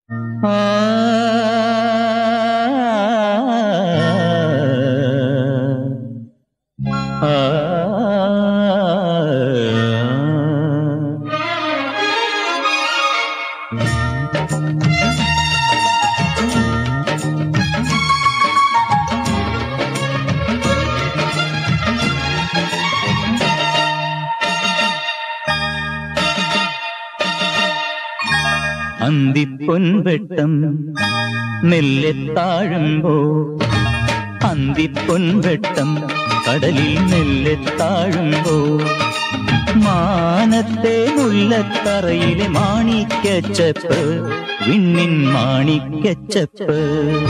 അന്തിപ്പൊൻവെട്ടം മെല്ലെ താഴുമ്പോ അന്തിപ്പൊൻവെട്ടം കടലിൽ മെല്ലെ താഴുമ്പോ മാനത്തെ മുല്ലത്തറയിലെ മാണിക്കച്ചപ്പ് വിണ്ണിൻ മാണിക്കച്ചപ്പ്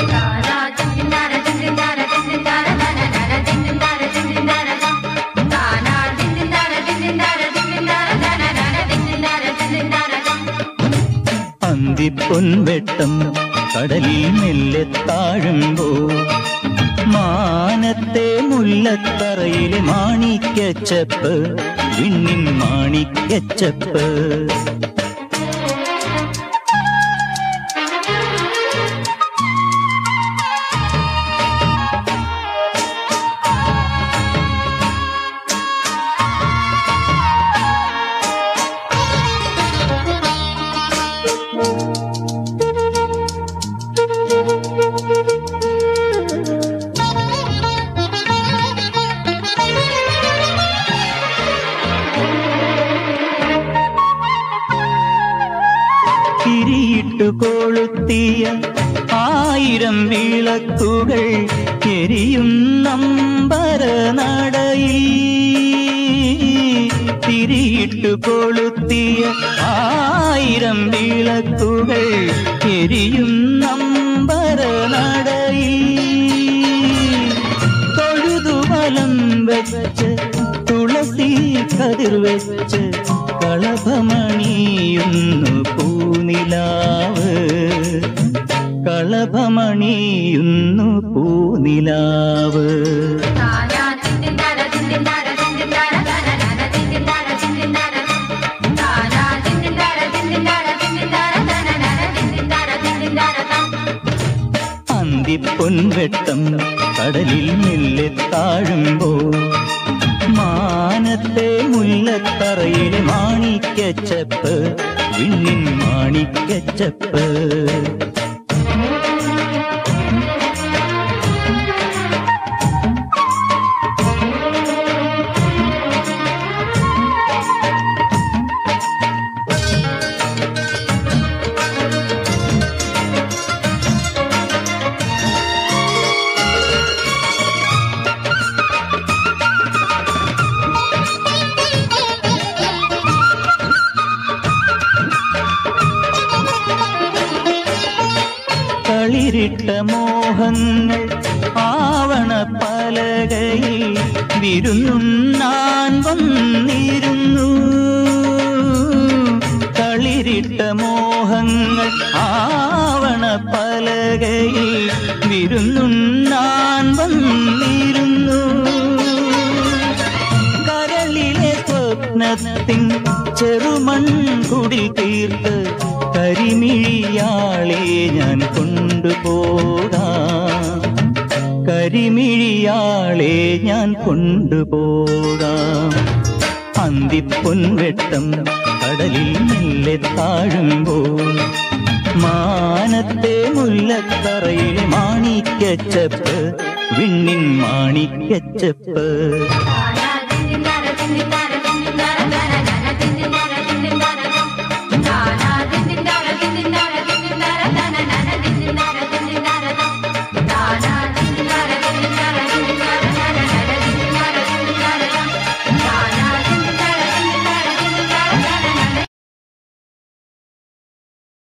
അന്തിപ്പൊൻവെട്ടം കടലിൽ മെല്ലെ താഴുമ്പോ മാനത്തെ മുല്ലത്തറയിലെ മാണിക്കച്ചപ്പ് വിണ്ണിൻ മാണിക്കച്ചപ്പ് തിരിയിട്ടു കൊളുത്തിയ ആയിരം വിളക്കുകൾ എരിയും നമ്പര നടയിൽ തിരിയിട്ടു കൊളുത്തിയ ആയിരം വിളക്കുകൾ എരിയും നമ്പര നടയിൽ തൊഴുതുവലം വെച്ച് തുളസി കതിർ വെച്ച് കളഭമണിയുന്നു പൂനിലാവ് കളഭമണിയുന്നു പൂനിലാവ് അന്തിപ്പൊൻവെട്ടം കടലിൽ മെല്ലെ താഴുമ്പോ മാനത്തെ മുല്ലത്തറയിലെ മാണിക്കച്ചപ്പ് വിണ്ണിൻ മാണിക്കച്ചപ്പ് കളിരിട്ട മോഹങ്ങൾ ആവണ പലകയിൽ വിരുന്നുണ്ണാൻ വന്നിരുന്നു കളിരിട്ട മോഹങ്ങൾ ആവണ പലകയിൽ വിരുന്നുണ്ണാൻ വന്നിരുന്നു കരളിലെ സ്വപ്നത്തിൻ ചെറുമൺ കുടിൽ തീർത്ത് കരിമിഴിയാളെ ഞാൻ കൊണ്ടുപോകാം കരിമിഴിയാളെ ഞാൻ കൊണ്ടുപോകാം അന്തിപ്പൊൻവെട്ടം കടലിൽ മെല്ലെ താഴുമ്പോൾ മാനത്തെ മുല്ലത്തറയിലെ മാണിക്കച്ചപ്പ് വിണ്ണിൻ മാണിക്കച്ചപ്പ് ിന്ദാര